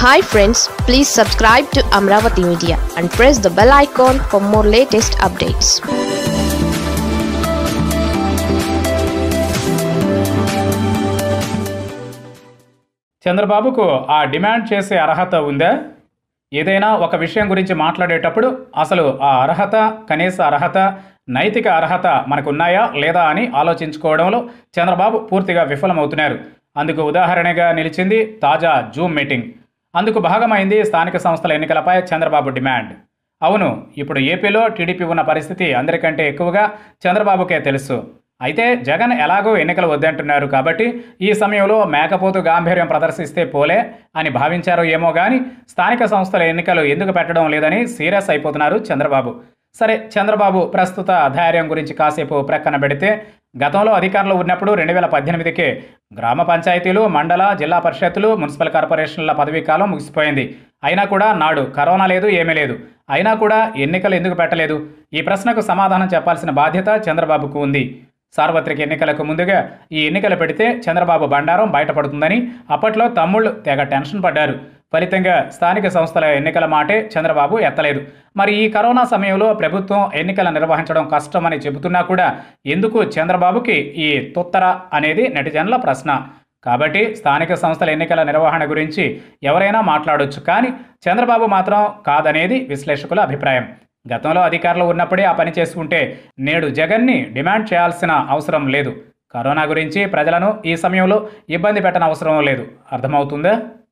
hi friends please subscribe to Amaravati media and press the bell icon for more latest updates చంద్రబాబుకు ఆ demand చేసే అర్హత ఉందా ఏదైనా ఒక విషయం గురించి మాట్లాడేటప్పుడు అసలు ఆ అర్హత కనీస అర్హత నైతిక అర్హత మనకున్నాయా లేదా అని ఆలోచించుకోవడంలో చంద్రబాబు పూర్తిగా విఫలమవుతున్నారు అందుకు ఉదాహరణగా నిలిచింది తాజా జూమ్ మీటింగ్ అందుకు భాగమైంది స్థానిక సంస్థల ఎన్నికలపై చంద్రబాబు డిమాండ్ అవును ఇప్పుడు ఏపీలో టీడీపీ ఉన్న పరిస్థితి అందరికంటే ఎక్కువగా చంద్రబాబుకే తెలుసు అయితే జగన్ ఎలాగో ఎన్నికలు వద్దంటున్నారు కాబట్టి ఈ సమయంలో మేకపోతు గాంభీర్యం ప్రదర్శిస్తే పోలే అని భావించారో ఏమో కానీ స్థానిక సంస్థల ఎన్నికలు ఎందుకు పెట్టడం లేదని సీరియస్ అయిపోతున్నారు చంద్రబాబు సరే చంద్రబాబు ప్రస్తుత ధైర్యం గురించి కాసేపు ప్రక్కన పెడితే గతంలో అధికారంలో ఉన్నప్పుడు రెండు వేల పద్దెనిమిదికే గ్రామ పంచాయతీలు మండల జిల్లా పరిషత్తులు మున్సిపల్ కార్పొరేషన్ల పదవీ కాలం ముగిసిపోయింది అయినా కూడా నాడు కరోనా లేదు ఏమీ లేదు అయినా కూడా ఎన్నికలు ఎందుకు పెట్టలేదు ఈ ప్రశ్నకు సమాధానం చెప్పాల్సిన బాధ్యత చంద్రబాబుకు ఉంది సార్వత్రిక ఎన్నికలకు ముందుగా ఈ ఎన్నికలు పెడితే చంద్రబాబు బండారం బయటపడుతుందని అప్పట్లో తమ్ముళ్ళు తెగ టెన్షన్ పడ్డారు ఫలితంగా స్థానిక సంస్థల ఎన్నికల మాటే చంద్రబాబు ఎత్తలేదు మరి ఈ కరోనా సమయంలో ప్రభుత్వం ఎన్నికలు నిర్వహించడం కష్టమని చెబుతున్నా కూడా ఎందుకు చంద్రబాబుకి ఈ తొత్తర అనేది నెటిజన్ల ప్రశ్న కాబట్టి స్థానిక సంస్థల ఎన్నికల నిర్వహణ గురించి ఎవరైనా మాట్లాడొచ్చు కానీ చంద్రబాబు మాత్రం కాదనేది విశ్లేషకుల అభిప్రాయం గతంలో అధికారంలో ఉన్నప్పుడే ఆ పని చేసుకుంటే నేడు జగన్ని డిమాండ్ చేయాల్సిన అవసరం లేదు కరోనా గురించి ప్రజలను ఈ సమయంలో ఇబ్బంది పెట్టనవసరం లేదు అర్థమవుతుందా